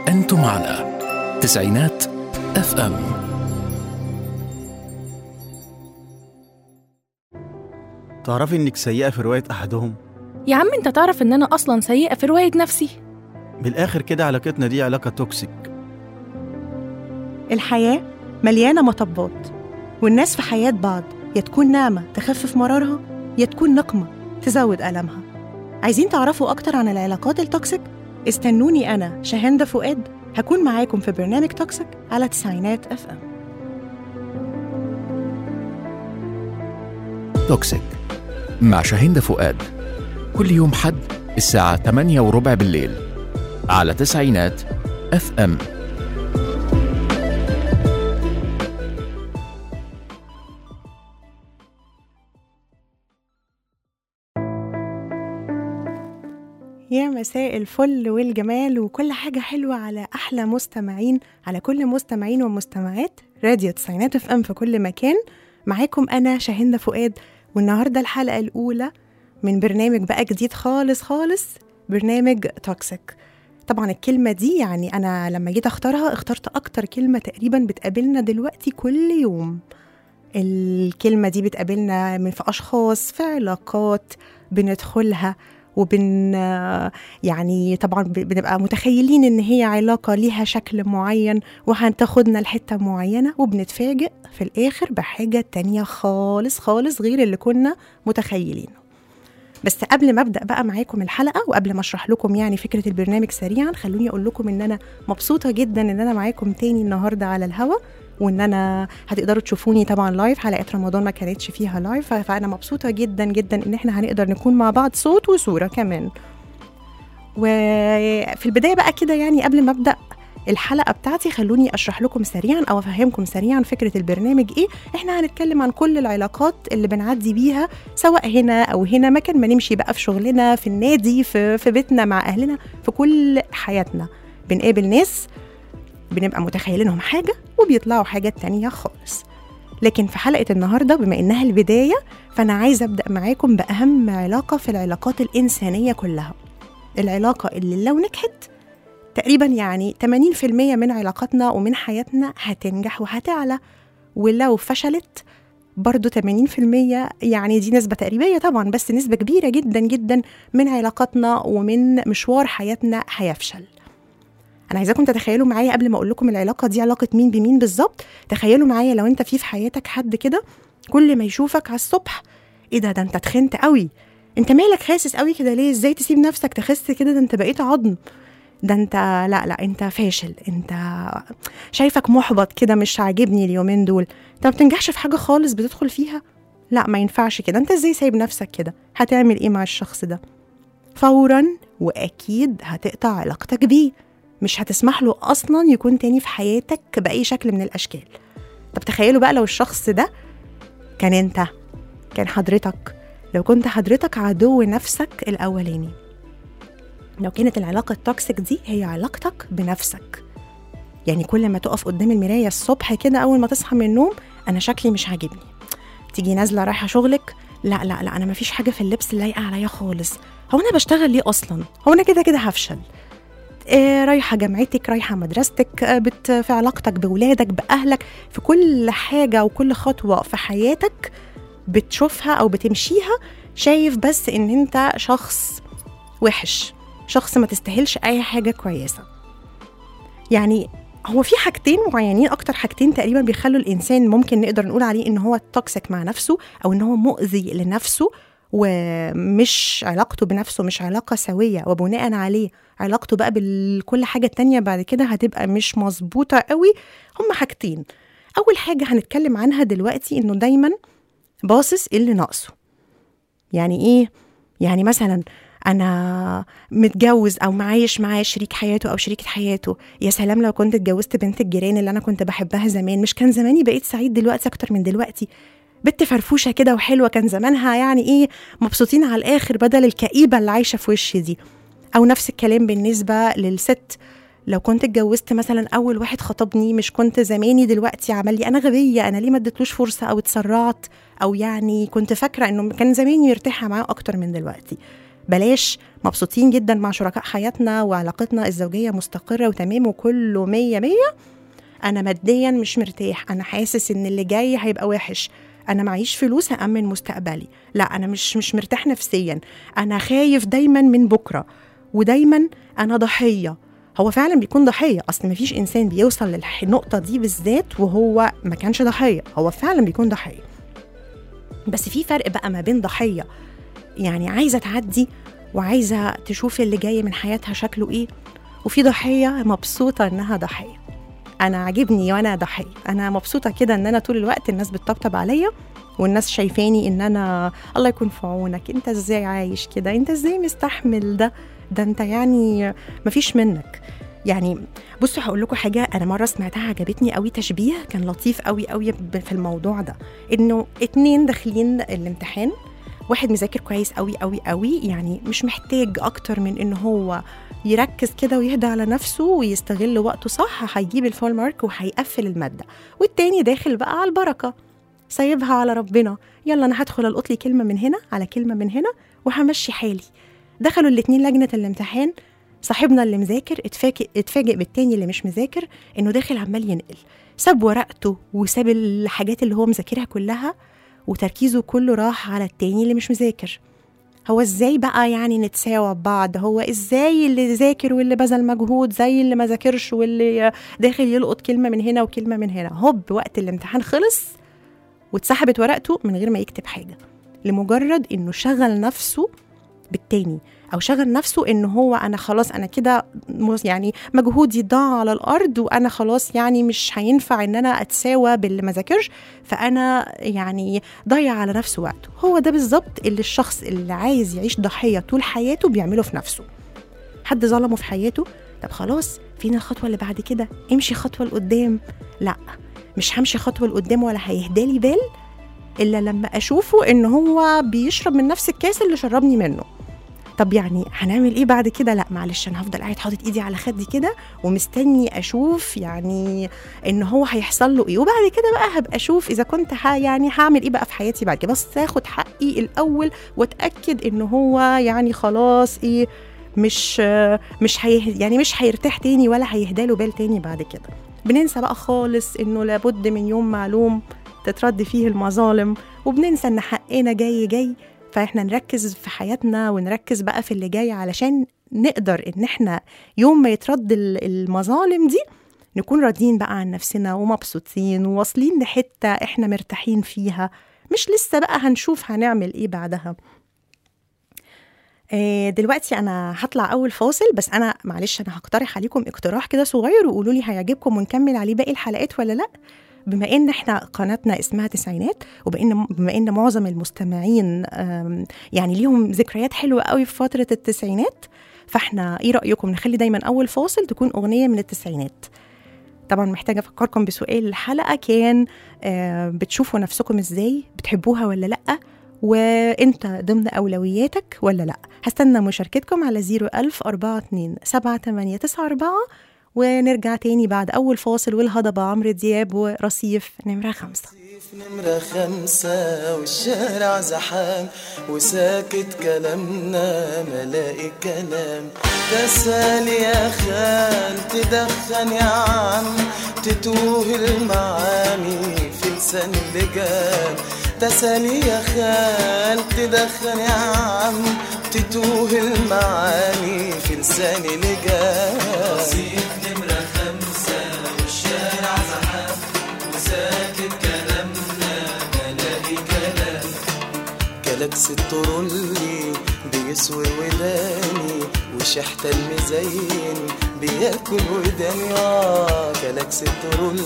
أنتم على تسعينات اف ام تعرفي انك سيئة في رواية احدهم يا عم انت تعرف ان انا اصلا سيئة في رواية نفسي بالاخر كده علاقتنا دي علاقة توكسيك الحياة مليانة مطبات والناس في حياة بعض يا تكون نعمة تخفف مرارها يا تكون نقمة تزود ألمها عايزين تعرفوا أكتر عن العلاقات التوكسيك؟ استنوني أنا شاهندة فؤاد هكون معاكم في برنامج توكسيك على تسعينات اف ام توكسيك مع شاهين فؤاد كل يوم حد الساعة 8 وربع بالليل على تسعينات اف ام يا مساء الفل والجمال وكل حاجة حلوة على أحلى مستمعين على كل مستمعين ومستمعات راديو تسعينات اف ام في كل مكان معاكم أنا شاهندة فؤاد والنهاردة الحلقة الأولى من برنامج بقى جديد خالص خالص برنامج توكسيك طبعا الكلمة دي يعني أنا لما جيت أختارها اخترت أكتر كلمة تقريبا بتقابلنا دلوقتي كل يوم الكلمة دي بتقابلنا من في أشخاص في علاقات بندخلها وبن يعني طبعا ب- بنبقى متخيلين ان هي علاقه ليها شكل معين وهتاخدنا لحته معينه وبنتفاجئ في الاخر بحاجه تانية خالص خالص غير اللي كنا متخيلينه بس قبل ما ابدا بقى معاكم الحلقه وقبل ما اشرح لكم يعني فكره البرنامج سريعا خلوني اقول لكم ان انا مبسوطه جدا ان انا معاكم تاني النهارده على الهوا وان انا هتقدروا تشوفوني طبعا لايف حلقات رمضان ما كانتش فيها لايف فانا مبسوطه جدا جدا ان احنا هنقدر نكون مع بعض صوت وصوره كمان وفي البدايه بقى كده يعني قبل ما ابدا الحلقه بتاعتي خلوني اشرح لكم سريعا او افهمكم سريعا فكره البرنامج ايه احنا هنتكلم عن كل العلاقات اللي بنعدي بيها سواء هنا او هنا مكان ما نمشي بقى في شغلنا في النادي في في بيتنا مع اهلنا في كل حياتنا بنقابل ناس بنبقى متخيلينهم حاجه وبيطلعوا حاجات تانية خالص لكن في حلقه النهارده بما انها البدايه فانا عايزه ابدا معاكم باهم علاقه في العلاقات الانسانيه كلها العلاقه اللي لو نجحت تقريبا يعني 80% من علاقاتنا ومن حياتنا هتنجح وهتعلى ولو فشلت برضو 80% يعني دي نسبة تقريبية طبعا بس نسبة كبيرة جدا جدا من علاقاتنا ومن مشوار حياتنا هيفشل انا عايزاكم تتخيلوا معايا قبل ما اقول لكم العلاقه دي علاقه مين بمين بالظبط تخيلوا معايا لو انت في في حياتك حد كده كل ما يشوفك على الصبح ايه ده ده انت تخنت قوي انت مالك خاسس قوي كده ليه ازاي تسيب نفسك تخس كده ده انت بقيت عظم ده انت لا لا انت فاشل انت شايفك محبط كده مش عاجبني اليومين دول انت ما بتنجحش في حاجه خالص بتدخل فيها لا ما ينفعش كده انت ازاي سايب نفسك كده هتعمل ايه مع الشخص ده فورا واكيد هتقطع علاقتك بيه مش هتسمح له اصلا يكون تاني في حياتك باي شكل من الاشكال طب تخيلوا بقى لو الشخص ده كان انت كان حضرتك لو كنت حضرتك عدو نفسك الاولاني لو كانت العلاقه التوكسيك دي هي علاقتك بنفسك يعني كل ما تقف قدام المرايه الصبح كده اول ما تصحى من النوم انا شكلي مش عاجبني تيجي نازله رايحه شغلك لا لا لا انا مفيش حاجه في اللبس لايقه عليا خالص هو انا بشتغل ليه اصلا هو انا كده كده هفشل آه، رايحة جامعتك رايحة مدرستك آه، بت في علاقتك بولادك بأهلك في كل حاجة وكل خطوة في حياتك بتشوفها أو بتمشيها شايف بس إن أنت شخص وحش شخص ما تستاهلش أي حاجة كويسة يعني هو في حاجتين معينين أكتر حاجتين تقريبا بيخلوا الإنسان ممكن نقدر نقول عليه إن هو توكسيك مع نفسه أو إن هو مؤذي لنفسه ومش علاقته بنفسه مش علاقة سوية وبناء عليه علاقته بقى بكل حاجة تانية بعد كده هتبقى مش مظبوطة قوي هما حاجتين أول حاجة هنتكلم عنها دلوقتي إنه دايما باصص إيه اللي ناقصه يعني إيه؟ يعني مثلا أنا متجوز أو معايش معاه شريك حياته أو شريكة حياته يا سلام لو كنت اتجوزت بنت الجيران اللي أنا كنت بحبها زمان مش كان زماني بقيت سعيد دلوقتي أكتر من دلوقتي بنت فرفوشة كده وحلوة كان زمانها يعني إيه مبسوطين على الآخر بدل الكئيبة اللي عايشة في وشي دي او نفس الكلام بالنسبه للست لو كنت اتجوزت مثلا اول واحد خطبني مش كنت زماني دلوقتي عمل لي انا غبيه انا ليه ما اديتلوش فرصه او اتسرعت او يعني كنت فاكره انه كان زماني مرتاحه معاه اكتر من دلوقتي بلاش مبسوطين جدا مع شركاء حياتنا وعلاقتنا الزوجيه مستقره وتمام وكله مية مية انا ماديا مش مرتاح انا حاسس ان اللي جاي هيبقى وحش انا معيش فلوس أأمن مستقبلي لا انا مش مش مرتاح نفسيا انا خايف دايما من بكره ودايما انا ضحيه هو فعلا بيكون ضحيه اصل مفيش انسان بيوصل للنقطه دي بالذات وهو ما كانش ضحيه هو فعلا بيكون ضحيه بس في فرق بقى ما بين ضحيه يعني عايزه تعدي وعايزه تشوف اللي جاي من حياتها شكله ايه وفي ضحيه مبسوطه انها ضحيه انا عاجبني وانا ضحيه انا مبسوطه كده ان انا طول الوقت الناس بتطبطب عليا والناس شايفاني ان انا الله يكون في عونك انت ازاي عايش كده انت ازاي مستحمل ده ده انت يعني مفيش منك يعني بصوا هقول لكم حاجه انا مره سمعتها عجبتني قوي تشبيه كان لطيف قوي قوي ب- في الموضوع ده انه اتنين داخلين الامتحان واحد مذاكر كويس قوي قوي قوي يعني مش محتاج اكتر من ان هو يركز كده ويهدى على نفسه ويستغل وقته صح هيجيب الفول مارك وهيقفل الماده والتاني داخل بقى على البركه سايبها على ربنا يلا انا هدخل القط لي كلمه من هنا على كلمه من هنا وهمشي حالي دخلوا الاتنين لجنه الامتحان صاحبنا اللي مذاكر اتفاجئ اتفاجئ بالتاني اللي مش مذاكر انه داخل عمال ينقل ساب ورقته وساب الحاجات اللي هو مذاكرها كلها وتركيزه كله راح على التاني اللي مش مذاكر هو ازاي بقى يعني نتساوى ببعض هو ازاي اللي ذاكر واللي بذل مجهود زي اللي ما ذاكرش واللي داخل يلقط كلمه من هنا وكلمه من هنا هوب وقت الامتحان خلص واتسحبت ورقته من غير ما يكتب حاجه لمجرد انه شغل نفسه بالتاني او شغل نفسه ان هو انا خلاص انا كده مس- يعني مجهودي ضاع على الارض وانا خلاص يعني مش هينفع ان انا اتساوى باللي ما ذاكرش فانا يعني ضيع على نفسه وقته هو ده بالظبط اللي الشخص اللي عايز يعيش ضحيه طول حياته بيعمله في نفسه حد ظلمه في حياته طب خلاص فين الخطوه اللي بعد كده امشي خطوه لقدام لا مش همشي خطوه لقدام ولا هيهدالي بال الا لما اشوفه ان هو بيشرب من نفس الكاس اللي شربني منه طب يعني هنعمل ايه بعد كده لا معلش انا هفضل قاعد حاطط ايدي على خدي كده ومستني اشوف يعني ان هو هيحصل له ايه وبعد كده بقى هبقى اشوف اذا كنت ها يعني هعمل ايه بقى في حياتي بعد كده بس اخد حقي الاول واتاكد ان هو يعني خلاص ايه مش مش هي يعني مش هيرتاح تاني ولا هيهداله بال تاني بعد كده بننسى بقى خالص انه لابد من يوم معلوم تترد فيه المظالم وبننسى ان حقنا جاي جاي فاحنا نركز في حياتنا ونركز بقى في اللي جاي علشان نقدر ان احنا يوم ما يترد ال- المظالم دي نكون راضيين بقى عن نفسنا ومبسوطين وواصلين لحتة احنا مرتاحين فيها مش لسه بقى هنشوف هنعمل ايه بعدها آه، دلوقتي انا هطلع اول فاصل بس انا معلش انا هقترح عليكم اقتراح كده صغير وقولوا لي هيعجبكم ونكمل عليه باقي الحلقات ولا لا بما ان احنا قناتنا اسمها تسعينات وبان بما ان معظم المستمعين آم، يعني ليهم ذكريات حلوه قوي في فتره التسعينات فاحنا ايه رايكم نخلي دايما اول فاصل تكون اغنيه من التسعينات طبعا محتاجه افكركم بسؤال الحلقه كان آه، بتشوفوا نفسكم ازاي بتحبوها ولا لا وانت ضمن اولوياتك ولا لا هستنى مشاركتكم على 01000 42 7894 ونرجع تاني بعد اول فاصل والهضبه عمرو دياب ورصيف نمره خمسة في نمرة خمسة والشارع زحام وساكت كلامنا ملاقي كلام تسال يا خال تدخن يا عم تتوه المعاني في لسان اللجام تسال يا خال تدخن يا عم تتوه المعاني في لسان لجام رصيف نمرة خمسة والشارع زحام وساكت كلامنا ملاقي كلام كلاكس الترولي بيسور وداني وشحت المزين بياكل وداني اه كلاكس الترولي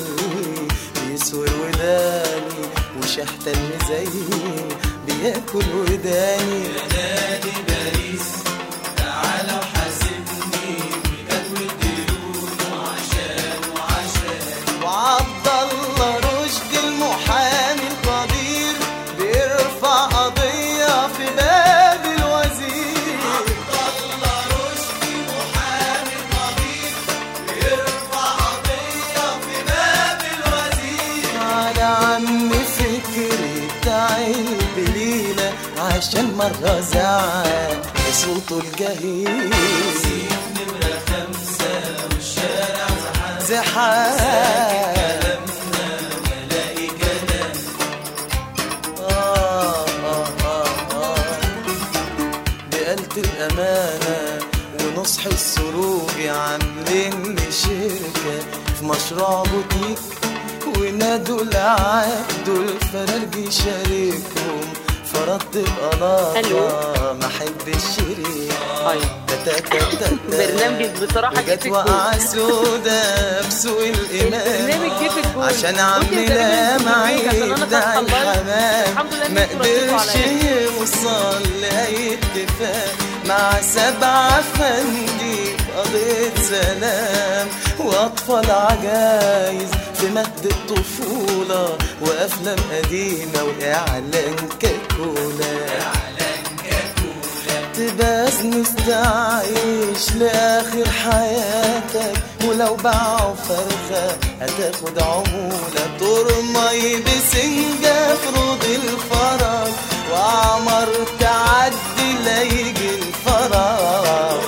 بيسور وداني وشحت المزين بياكل وداني نادي باريس تعالى وحاسبني بجدول الديون وعشان وعشان وعبد الله رشدي المحامي القدير بيرفع قضية في باب الوزير عبد الله رشدي محامي القدير بيرفع قضية في باب الوزير على عم فكري بتاع البليلة عشان مرة زعل صوته الجهير نمرة خمسة والشارع زحام آه آه آه آه بقلة الأمانة ونصح السروج عاملين لي شركة في مشروع بوتيك ونادوا العبد الفرارج يشاركهم فرضت بقلاطة ألو. ما أحب الشريك طيب برنامجك بصراحه جه جت في وقعة الجول سودة بسوق الإمام البرنامج جه في الجول عشان قلت عمي يا تقريباً لا في البرنامج عشان أنا معي فاتحة اللايف. الحمام الحمد لله إن ما انتوا رديتوا قدرش عليا. يوصل لأي اتفاق مع سبعة فندي في قضية سلام وأطفال عجايز في مهد الطفولة وأفلام قديمة وإعلان كاكولا تبقى مستعيش لآخر حياتك ولو باعوا فرخة هتاخد عمولة ترمي بسنجة في روض الفرج وعمر تعدي لا يجي الفرج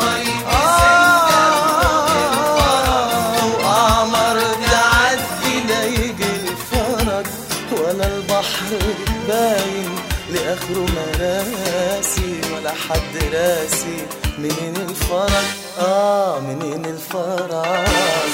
آه، وعمر تعدي لا يجي الفرج ولا البحر باين لآخره مراسي ولا حد راسي منين الفرج اه منين الفرج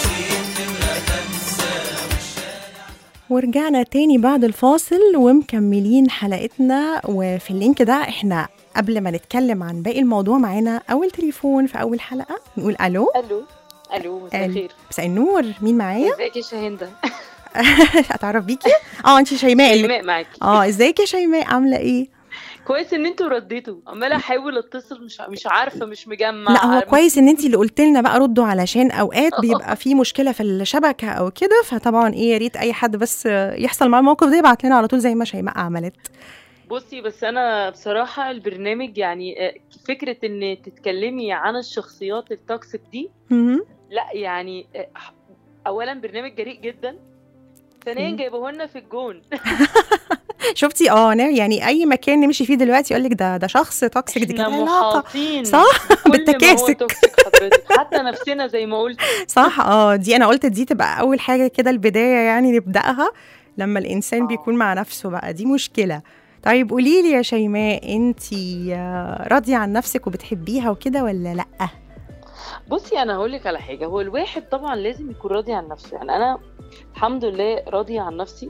ورجعنا تاني بعد الفاصل ومكملين حلقتنا وفي اللينك ده احنا قبل ما نتكلم عن باقي الموضوع معانا اول تليفون في اول حلقه نقول الو الو الو مساء ال- الخير مساء النور مين معايا ازيك يا شاهندة اتعرف بيكي اه انت شيماء اللي شيماء معاكي اه ازيك يا شيماء عامله ايه كويس ان انتوا رديتوا عماله احاول اتصل مش مش عارفه مش مجمع لا هو عارف- كويس ان انت اللي قلت لنا بقى ردوا علشان اوقات بيبقى في مشكله في الشبكه او كده فطبعا ايه يا ريت اي حد بس يحصل معاه الموقف ده يبعت لنا على طول زي ما شيماء عملت بصي بس انا بصراحه البرنامج يعني آه، فكره ان تتكلمي عن الشخصيات التوكسيك دي مهم. لا يعني آه، اولا برنامج جريء جدا ثانيا مم. جايبه لنا في الجون شفتي اه أنا يعني اي مكان نمشي فيه دلوقتي يقول لك ده ده شخص توكسيك دي احنا كانت علاقه محاطين صح كل ما هو بالتكاسك توكسيك حضرتك حتى نفسنا زي ما قلت صح اه دي انا قلت دي تبقى اول حاجه كده البدايه يعني نبداها لما الانسان آه. بيكون مع نفسه بقى دي مشكله طيب قولي لي يا شيماء انت راضيه عن نفسك وبتحبيها وكده ولا لا بصي انا هقول لك على حاجه هو الواحد طبعا لازم يكون راضي عن نفسه يعني انا الحمد لله راضيه عن نفسي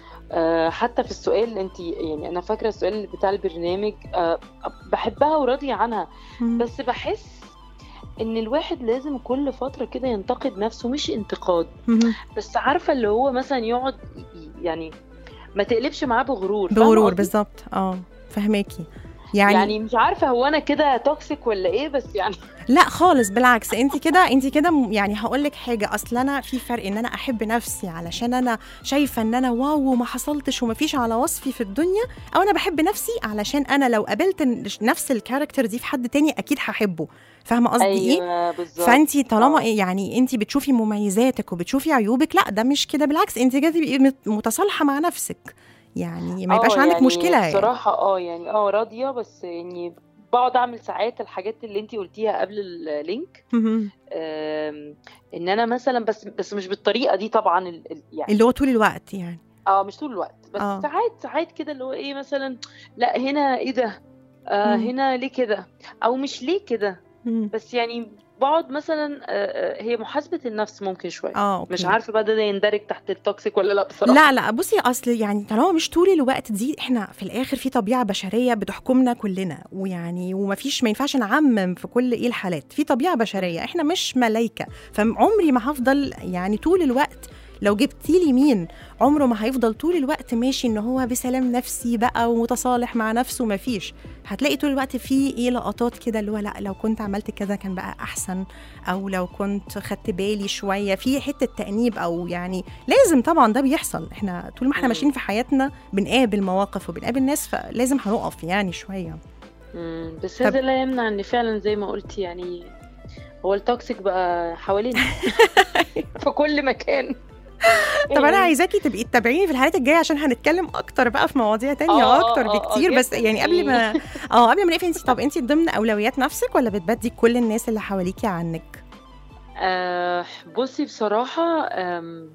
أه حتى في السؤال انت يعني انا فاكره السؤال بتاع البرنامج أه بحبها وراضيه عنها بس بحس ان الواحد لازم كل فتره كده ينتقد نفسه مش انتقاد مهم. بس عارفه اللي هو مثلا يقعد ي- ي- يعني ما تقلبش معاه بغرور فاهمة بغرور قصدي؟ بالظبط اه فهماكي يعني, يعني, يعني مش عارفه هو انا كده توكسيك ولا ايه بس يعني لا خالص بالعكس انت كده انت كده م- يعني هقول لك حاجه اصل انا في فرق ان انا احب نفسي علشان انا شايفه ان انا واو وما حصلتش وما فيش على وصفي في الدنيا او انا بحب نفسي علشان انا لو قابلت ن- نفس الكاركتر دي في حد تاني اكيد هحبه فاهمه قصدي ايه ايوه بالظبط فانت طالما آه. إيه يعني انت بتشوفي مميزاتك وبتشوفي عيوبك لا ده مش كده بالعكس انت كده تبقي مت- متصالحه مع نفسك يعني ما يبقاش آه، عندك يعني مشكله يعني بصراحة اه يعني اه راضية بس يعني بقعد اعمل ساعات الحاجات اللي انتي قلتيها قبل اللينك مهم. آم، ان انا مثلا بس بس مش بالطريقة دي طبعا ال- ال- يعني اللي هو طول الوقت يعني اه مش طول الوقت بس آه. ساعات ساعات كده اللي هو ايه مثلا لا هنا ايه ده آه مم. هنا ليه كده او مش ليه كده مم. بس يعني بقعد مثلا آه، آه، هي محاسبة النفس ممكن شوية اه أوكي. مش عارفة بقى ده يندرج تحت التوكسيك ولا لا بصراحة لا لا بصي اصل يعني طالما مش طول الوقت دي احنا في الاخر في طبيعه بشريه بتحكمنا كلنا ويعني ومفيش ما ينفعش نعمم في كل ايه الحالات في طبيعه بشريه احنا مش ملايكه فعمري ما هفضل يعني طول الوقت لو جبتي لي مين عمره ما هيفضل طول الوقت ماشي ان هو بسلام نفسي بقى ومتصالح مع نفسه مفيش هتلاقي طول الوقت في ايه لقطات كده اللي هو لا لو كنت عملت كذا كان بقى احسن او لو كنت خدت بالي شويه في حته تانيب او يعني لازم طبعا ده بيحصل احنا طول ما احنا مم. ماشيين في حياتنا بنقابل مواقف وبنقابل ناس فلازم هنقف يعني شويه مم، بس طب- هذا لا يمنع ان فعلا زي ما قلتي يعني هو التوكسيك بقى حوالينا في كل مكان طب انا إيه. عايزاكي تبقي تتابعيني في الحلقات الجايه عشان هنتكلم اكتر بقى في مواضيع تانية آه، آه، اكتر آه، آه، بكتير بس جداً يعني قبل ما يعني. اه قبل ما نقفل انت طب انت ضمن اولويات نفسك ولا بتبدي كل الناس اللي حواليكي عنك آه بصي بصراحة آم،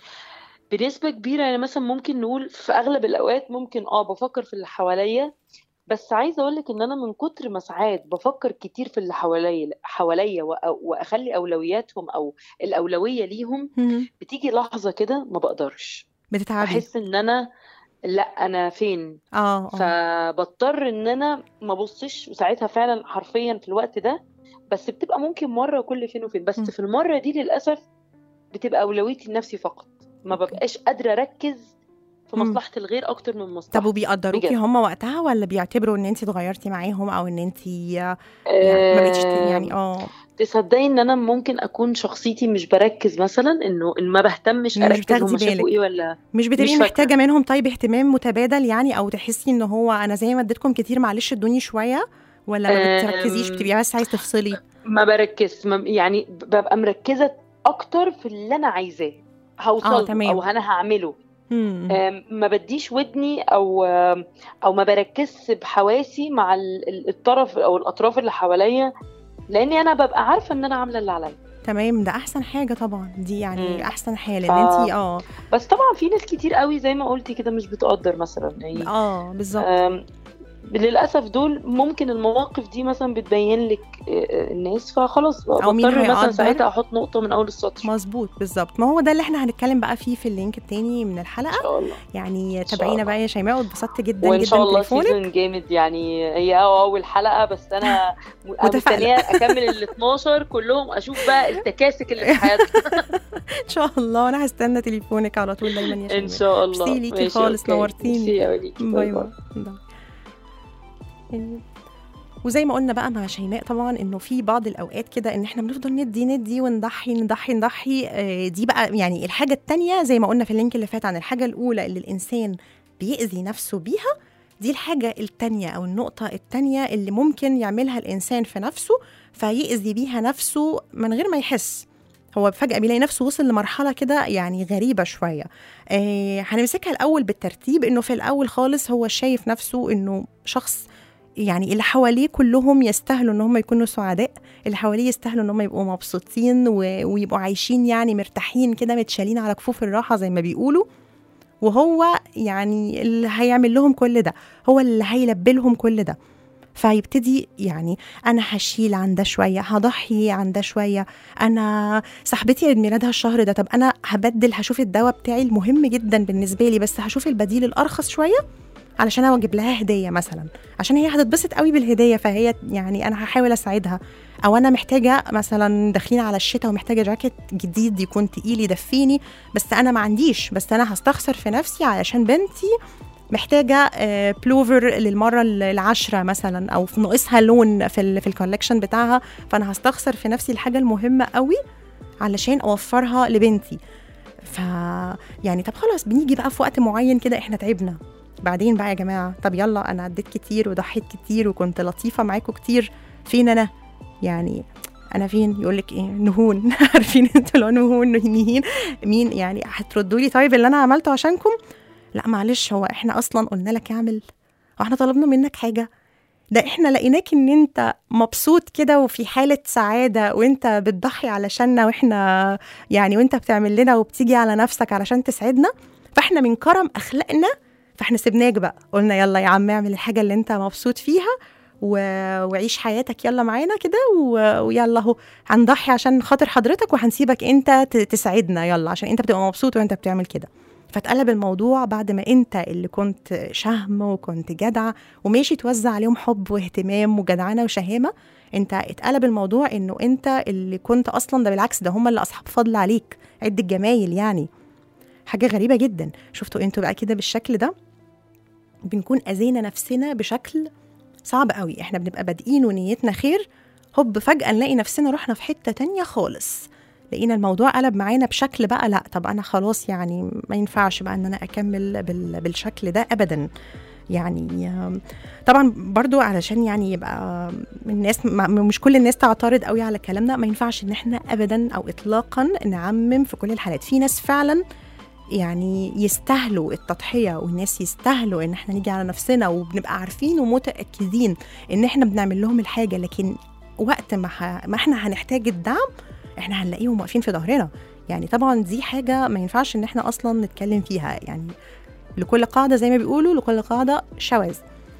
بنسبة كبيرة يعني مثلا ممكن نقول في أغلب الأوقات ممكن اه بفكر في اللي حواليا بس عايزة أقولك إن أنا من كتر ما ساعات بفكر كتير في اللي حواليا حواليا وأ- وأخلي أولوياتهم أو الأولوية ليهم بتيجي لحظة كده ما بقدرش بتتعبي بحس إن أنا لا أنا فين اه اه فبضطر ان انا ما بصش وساعتها فعلا حرفيا في الوقت ده بس بتبقى ممكن مره كل فين وفين بس م. في المره دي للاسف بتبقى اولويتي لنفسي فقط ما أوكي. ببقاش قادره اركز في م. مصلحه الغير اكتر من طب مصلحتي وبيقدروكي بجد. هم وقتها ولا بيعتبروا ان انت اتغيرتي معاهم او ان انت يعني ما بقتش ت- يعني اه تصدقي ان انا ممكن اكون شخصيتي مش بركز مثلا انه ان ما بهتمش مش اركز بتاخدي هم شافوا بالك. ايه ولا مش بتبقي مش فاكرة. محتاجه منهم طيب اهتمام متبادل يعني او تحسي ان هو انا زي ما اديتكم كتير معلش ادوني شويه ولا ما بتركزيش أم، بتبقي بس عايز تفصلي ما بركز ما يعني ببقى مركزه اكتر في اللي انا عايزاه هوصل تمام. او انا هعمله مم. آم، ما بديش ودني او آم، او ما بركزش بحواسي مع ال- ال- الطرف او الاطراف اللي حواليا لاني انا ببقى عارفه ان انا عامله اللي عليا تمام ده احسن حاجه طبعا دي يعني مم. احسن حاله ف- ان انت اه بس طبعا في ناس كتير قوي زي ما قلتي كده مش بتقدر مثلا يعني اه بالظبط آم، للاسف دول ممكن المواقف دي مثلا بتبين لك آه، آه، الناس فخلاص أو مين بضطر مثلا هيقدر. ساعتها احط نقطه من اول السطر مظبوط بالظبط ما هو ده اللي احنا هنتكلم بقى فيه في اللينك التاني من ان الحلقه شاء الله يعني شاء تابعينا الله. بقى يا شيماء واتبسطت جدا وان جدا شاء الله بتليفونك سيزون جامد يعني هي اه اول حلقه بس انا م- أنا متفائلة. مستنيه اكمل ال 12 كلهم اشوف بقى التكاسك اللي في حياتنا ان شاء الله وانا هستنى تليفونك على طول دايما يا شيماء ان شاء الله ميرسي ليكي ماشي، خالص، أوكي. نورتيني. ميرسي يا وليكي. باي باي باي. يعني وزي ما قلنا بقى مع شيماء طبعا انه في بعض الاوقات كده ان احنا بنفضل ندي ندي ونضحي نضحي نضحي آه، دي بقى يعني الحاجه التانية زي ما قلنا في اللينك اللي فات عن الحاجه الاولى اللي الانسان بيأذي نفسه بيها دي الحاجة التانية أو النقطة التانية اللي ممكن يعملها الإنسان في نفسه فيأذي بيها نفسه من غير ما يحس هو فجأة بيلاقي نفسه وصل لمرحلة كده يعني غريبة شوية آه هنمسكها الأول بالترتيب إنه في الأول خالص هو شايف نفسه إنه شخص يعني اللي حواليه كلهم يستاهلوا ان هم يكونوا سعداء اللي حواليه يستاهلوا ان هم يبقوا مبسوطين و... ويبقوا عايشين يعني مرتاحين كده متشالين على كفوف الراحه زي ما بيقولوا وهو يعني اللي هيعمل لهم كل ده هو اللي هيلبي لهم كل ده فيبتدي يعني انا هشيل عن ده شويه هضحي عن ده شويه انا صاحبتي عيد ميلادها الشهر ده طب انا هبدل هشوف الدواء بتاعي المهم جدا بالنسبه لي بس هشوف البديل الارخص شويه علشان انا اجيب لها هديه مثلا عشان هي هتتبسط قوي بالهديه فهي يعني انا هحاول اساعدها او انا محتاجه مثلا داخلين على الشتاء ومحتاجه جاكيت جديد يكون تقيل يدفيني بس انا ما عنديش بس انا هستخسر في نفسي علشان بنتي محتاجه آه، بلوفر للمره العاشره مثلا او في ناقصها لون في ال في الكولكشن بتاعها فانا هستخسر في نفسي الحاجه المهمه قوي علشان اوفرها لبنتي ف يعني طب خلاص بنيجي بقى في وقت معين كده احنا تعبنا بعدين بقى يا جماعه طب يلا انا عديت كتير وضحيت كتير وكنت لطيفه معاكم كتير فين انا يعني انا فين يقول لك ايه نهون عارفين انتوا لو نهون نهين مين يعني هتردوا لي طيب اللي انا عملته عشانكم لا معلش هو احنا اصلا قلنا لك اعمل هو احنا طلبنا منك حاجه ده احنا لقيناك ان انت مبسوط كده وفي حاله سعاده وانت بتضحي علشاننا واحنا يعني وانت بتعمل لنا وبتيجي على نفسك علشان تسعدنا فاحنا من كرم اخلاقنا فاحنا سيبناك بقى قلنا يلا يا عم اعمل الحاجه اللي انت مبسوط فيها و... وعيش حياتك يلا معانا كده و... ويلا اهو هنضحي عشان خاطر حضرتك وهنسيبك انت ت... تساعدنا يلا عشان انت بتبقى مبسوط وانت بتعمل كده فاتقلب الموضوع بعد ما انت اللي كنت شهم وكنت جدع وماشي توزع عليهم حب واهتمام وجدعنه وشهامه انت اتقلب الموضوع انه انت اللي كنت اصلا ده بالعكس ده هم اللي اصحاب فضل عليك عد الجمايل يعني حاجه غريبه جدا شفتوا انتوا بقى كده بالشكل ده بنكون اذينا نفسنا بشكل صعب قوي احنا بنبقى بادئين ونيتنا خير هوب فجاه نلاقي نفسنا رحنا في حته تانية خالص لقينا الموضوع قلب معانا بشكل بقى لا طب انا خلاص يعني ما ينفعش بقى ان انا اكمل بال بالشكل ده ابدا يعني آم، طبعا برضو علشان يعني يبقى الناس ما- مش كل الناس تعترض قوي على الكلام ده ما ينفعش ان احنا ابدا او اطلاقا نعمم في كل الحالات في ناس فعلا يعني يستاهلوا التضحيه والناس يستاهلوا ان احنا نيجي على نفسنا وبنبقى عارفين ومتاكدين ان احنا بنعمل لهم الحاجه لكن وقت ما, ح... ما احنا هنحتاج الدعم احنا هنلاقيهم واقفين في ظهرنا يعني طبعا دي حاجه ما ينفعش ان احنا اصلا نتكلم فيها يعني لكل قاعده زي ما بيقولوا لكل قاعده شواذ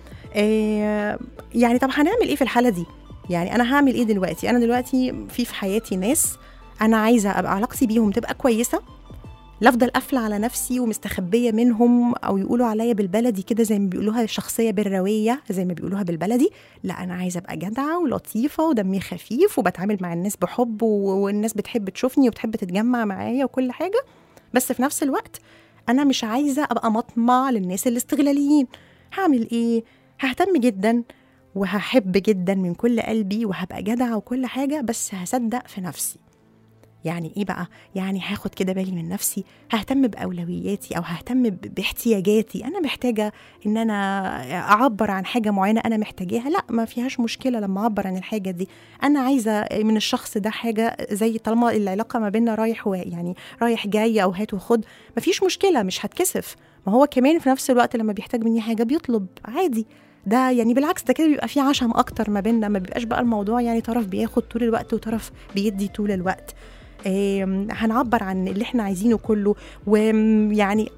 إيه يعني طب هنعمل ايه في الحاله دي يعني انا هعمل ايه دلوقتي انا دلوقتي في في حياتي ناس انا عايزه ابقى علاقتي بيهم تبقى كويسه لا افضل قافله على نفسي ومستخبيه منهم او يقولوا عليا بالبلدي كده زي ما بيقولوها شخصيه بالرويه زي ما بيقولوها بالبلدي لا انا عايزه ابقى جدعه ولطيفه ودمي خفيف وبتعامل مع الناس بحب و- والناس بتحب تشوفني وبتحب تتجمع معايا وكل حاجه بس في نفس الوقت انا مش عايزه ابقى مطمع للناس الاستغلاليين هعمل ايه ههتم جدا وهحب جدا من كل قلبي وهبقى جدعه وكل حاجه بس هصدق في نفسي يعني ايه بقى يعني هاخد كده بالي من نفسي ههتم باولوياتي او ههتم ب- باحتياجاتي انا محتاجه ان انا اعبر عن حاجه معينه انا محتاجاها لا ما فيهاش مشكله لما اعبر عن الحاجه دي انا عايزه من الشخص ده حاجه زي طالما العلاقه ما بيننا رايح و- يعني رايح جاي او هات وخد ما فيش مشكله مش هتكسف ما هو كمان في نفس الوقت لما بيحتاج مني حاجه بيطلب عادي ده يعني بالعكس ده كده بيبقى في عشم اكتر ما بيننا ما بيبقاش بقى الموضوع يعني طرف بياخد طول الوقت وطرف بيدي طول الوقت آم، هنعبر عن اللي احنا عايزينه كله ويعني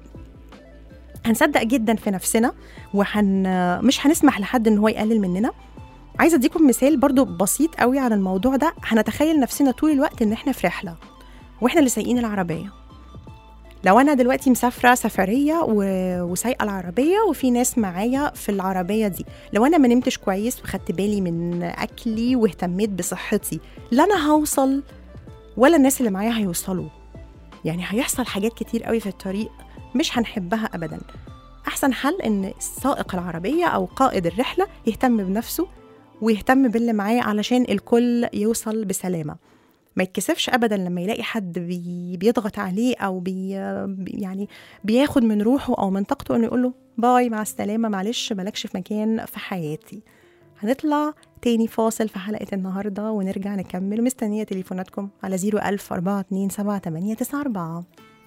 هنصدق جدا في نفسنا وهن مش هنسمح لحد ان هو يقلل مننا عايزه اديكم مثال برضو بسيط قوي عن الموضوع ده هنتخيل نفسنا طول الوقت ان احنا في رحله واحنا اللي سايقين العربيه لو انا دلوقتي مسافره سفريه و... وسايقه العربيه وفي ناس معايا في العربيه دي لو انا ما نمتش كويس وخدت بالي من اكلي واهتميت بصحتي لا انا هوصل ولا الناس اللي معايا هيوصلوا يعني هيحصل حاجات كتير قوي في الطريق مش هنحبها ابدا احسن حل ان سائق العربيه او قائد الرحله يهتم بنفسه ويهتم باللي معاه علشان الكل يوصل بسلامه ما يتكسفش ابدا لما يلاقي حد بي بيضغط عليه او بي بي- يعني بياخد من روحه او من طاقته انه يقول له باي مع السلامه معلش مالكش في مكان في حياتي هنطلع تاني فاصل في حلقة النهاردة ونرجع نكمل مستنية تليفوناتكم على 01000 427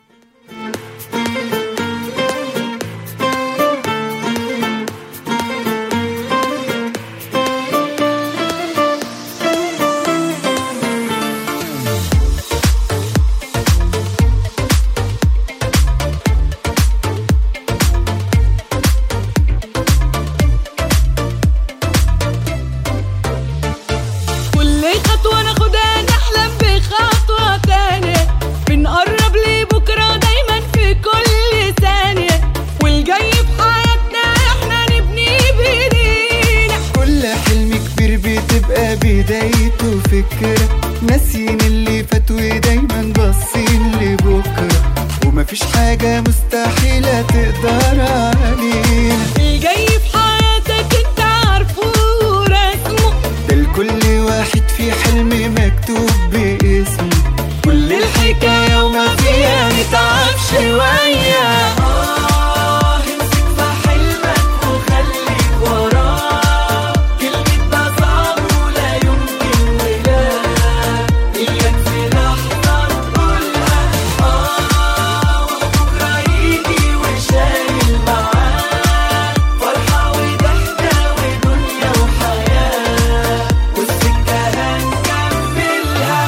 كل خطوة ناخدها نحلم بخطوة تانية بنقرب لبكرة دايما في كل ثانية والجاي في حياتنا احنا نبني بايدينا كل حلم كبير بتبقى بدايته فكرة ناسيين اللي فات ودايما باصين لبكرة ومفيش حاجة مستحيلة تقدر علينا الجاي في حياتك انت عارفه ورسمه ده لكل واحد في حلم مكتوب باسمه كل الحكاية وما فيها نتعب شوية آه امسك في حلمك وخليك وراه كلمة ده صعب ولا يمكن ولا إياك في لحظة تقولها آه وبكرة يجي وشايل معاه فرحة وضحكة ودنيا وحياة والسكة هنكملها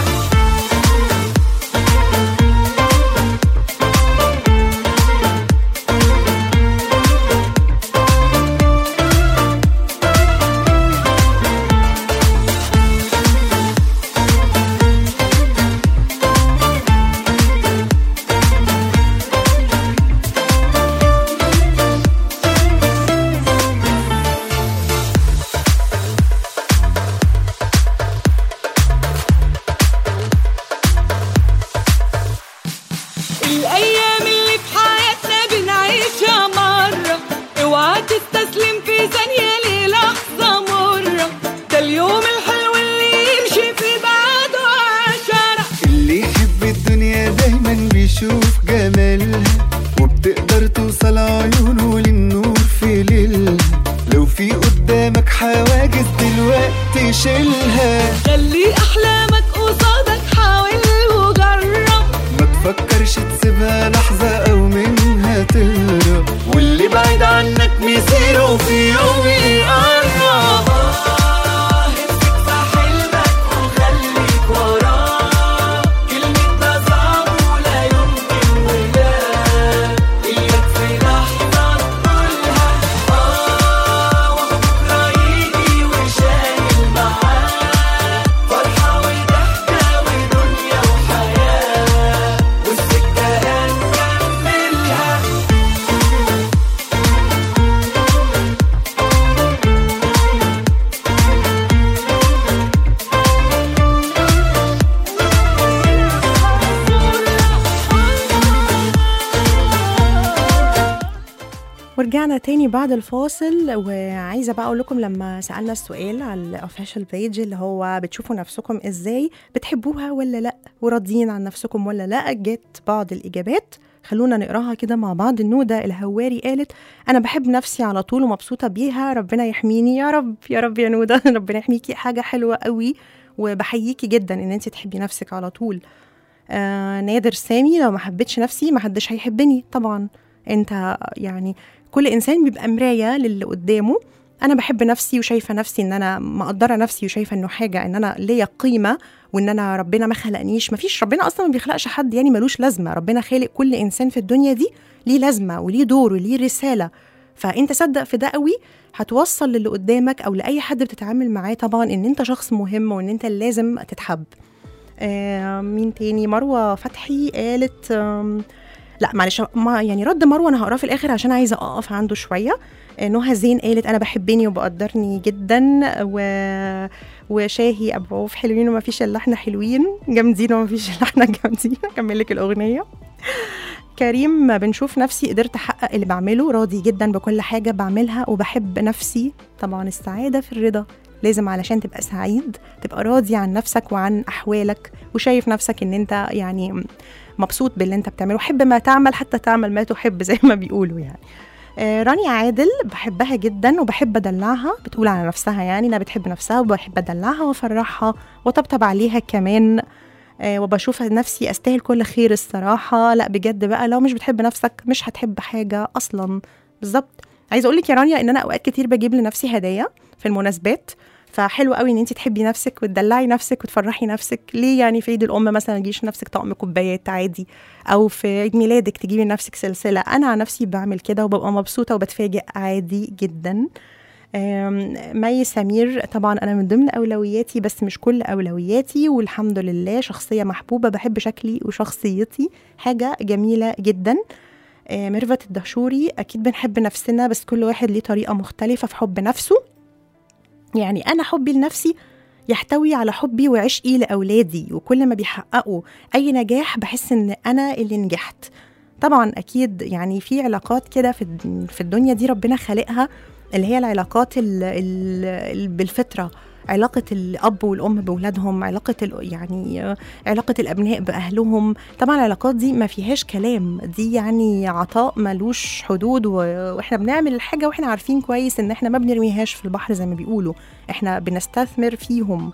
الايام اللي في حياتنا بنعيشها مرة اوعى تستسلم في ثانية للحظة مرة ده اليوم الحلو اللي يمشي في بعده عشرة اللي يحب الدنيا دايما بيشوف جمالها وبتقدر توصل عيونه للنور في ليلها ورجعنا تاني بعد الفاصل وعايزه بقى اقول لكم لما سالنا السؤال على الاوفيشال بيج اللي هو بتشوفوا نفسكم ازاي بتحبوها ولا لا وراضيين عن نفسكم ولا لا جت بعض الاجابات خلونا نقراها كده مع بعض النودة الهواري قالت أنا بحب نفسي على طول ومبسوطة بيها ربنا يحميني يا رب يا رب يا نودة ربنا يحميكي حاجة حلوة قوي وبحييكي جدا إن أنت تحبي نفسك على طول آه نادر سامي لو ما حبيتش نفسي ما حدش هيحبني طبعا انت يعني كل انسان بيبقى مرايه للي قدامه انا بحب نفسي وشايفه نفسي ان انا مقدره نفسي وشايفه انه حاجه ان انا ليا قيمه وان انا ربنا ما خلقنيش ما فيش ربنا اصلا ما بيخلقش حد يعني ملوش لازمه ربنا خالق كل انسان في الدنيا دي ليه لازمه وليه دور وليه رساله فانت صدق في ده قوي هتوصل للي قدامك او لاي حد بتتعامل معاه طبعا ان انت شخص مهم وان انت لازم تتحب آه مين تاني مروه فتحي قالت آم، لا معلش ما يعني رد مروه انا هقراه في الاخر عشان عايزه اقف عنده شويه آه، نهى زين قالت انا بحبني وبقدرني جدا و... وشاهي ابو عوف حلوين وما فيش الا احنا حلوين جامدين وما فيش الا احنا جامدين اكمل لك الاغنيه كريم بنشوف نفسي قدرت احقق اللي بعمله راضي جدا بكل حاجه بعملها وبحب نفسي طبعا السعاده في الرضا لازم علشان تبقى سعيد تبقى راضي عن نفسك وعن احوالك وشايف نفسك ان انت يعني مبسوط باللي انت بتعمله حب ما تعمل حتى تعمل ما تحب زي ما بيقولوا يعني آه، رانيا عادل بحبها جدا وبحب ادلعها بتقول على نفسها يعني انها بتحب نفسها وبحب ادلعها وافرحها وطبطب عليها كمان آه، وبشوف نفسي استاهل كل خير الصراحه لا بجد بقى لو مش بتحب نفسك مش هتحب حاجه اصلا بالظبط عايزه اقول لك يا رانيا ان انا اوقات كتير بجيب لنفسي هدايا في المناسبات فحلو قوي ان انت تحبي نفسك وتدلعي نفسك وتفرحي نفسك ليه يعني في عيد الام مثلا تجيش نفسك طقم كوبايات عادي او في عيد ميلادك تجيبي لنفسك سلسله انا عن نفسي بعمل كده وببقى مبسوطه وبتفاجئ عادي جدا آم، مي سمير طبعا انا من ضمن اولوياتي بس مش كل اولوياتي والحمد لله شخصيه محبوبه بحب شكلي وشخصيتي حاجه جميله جدا آه، ميرفت الدهشوري اكيد بنحب نفسنا بس كل واحد ليه طريقه مختلفه في حب نفسه يعني انا حبي لنفسي يحتوي على حبي وعشقي لاولادي وكل ما بيحققوا اي نجاح بحس ان انا اللي نجحت طبعا اكيد يعني في علاقات كده في الد- في الدنيا دي ربنا خالقها اللي هي العلاقات ال ال ال بالفطره علاقة الأب والأم بأولادهم علاقة ال- يعني آه، علاقة الأبناء بأهلهم طبعا العلاقات دي ما فيهاش كلام دي يعني عطاء ملوش حدود و- وإحنا بنعمل الحاجة وإحنا عارفين كويس إن إحنا ما بنرميهاش في البحر زي ما بيقولوا إحنا بنستثمر فيهم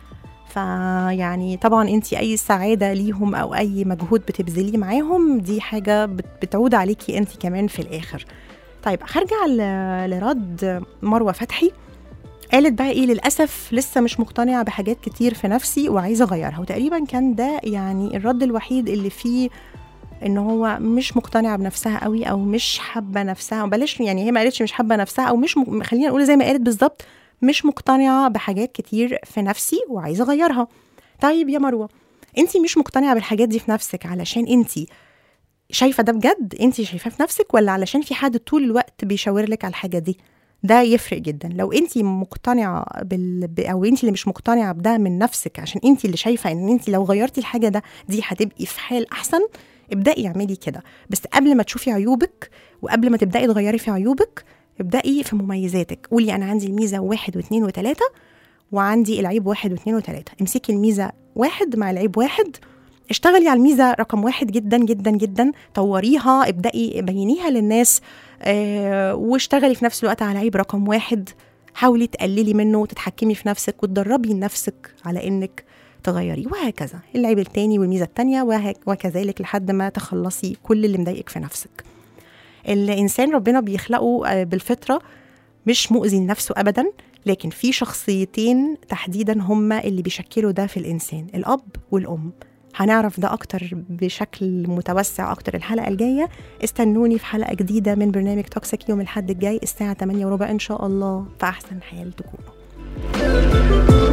فيعني طبعا انت اي سعاده ليهم او اي مجهود بتبذليه معاهم دي حاجه بت- بتعود عليكي انت كمان في الاخر طيب هرجع ل- لرد مروه فتحي قالت بقى ايه للاسف لسه مش مقتنعه بحاجات كتير في نفسي وعايزه اغيرها وتقريبا كان ده يعني الرد الوحيد اللي فيه ان هو مش مقتنعه بنفسها قوي او مش حابه نفسها بلاش يعني هي ما قالتش مش حابه نفسها او مش م... خلينا نقول زي ما قالت بالظبط مش مقتنعه بحاجات كتير في نفسي وعايزه اغيرها طيب يا مروه انت مش مقتنعه بالحاجات دي في نفسك علشان انت شايفه ده بجد انت شايفاه في نفسك ولا علشان في حد طول الوقت بيشاور لك على الحاجه دي ده يفرق جدا لو انت مقتنعه بال... ب- او انت اللي مش مقتنعه بده من نفسك عشان انت اللي شايفه ان انت لو غيرتي الحاجه ده دي هتبقي في حال احسن ابدأي اعملي كده بس قبل ما تشوفي عيوبك وقبل ما تبدأي تغيري في عيوبك ابدأي في مميزاتك قولي أنا عندي الميزة واحد واثنين وثلاثة وعندي العيب واحد واثنين وثلاثة امسكي الميزة واحد مع العيب واحد اشتغلي على الميزة رقم واحد جدا جدا جدا طوريها ابدأي بينيها للناس اه واشتغلي في نفس الوقت على عيب رقم واحد حاولي تقللي منه وتتحكمي في نفسك وتدربي نفسك على انك تغيري وهكذا العيب التاني والميزة التانية وهك- وكذلك لحد ما تخلصي كل اللي مضايقك في نفسك الإنسان ربنا بيخلقه آه، بالفطرة مش مؤذي لنفسه أبدا لكن في شخصيتين تحديدا هما اللي بيشكلوا ده في الإنسان الأب والأم هنعرف ده أكتر بشكل متوسع أكتر الحلقة الجاية استنوني في حلقة جديدة من برنامج توكسيك يوم الحد الجاي الساعة 8 وربع إن شاء الله في أحسن حال تكونوا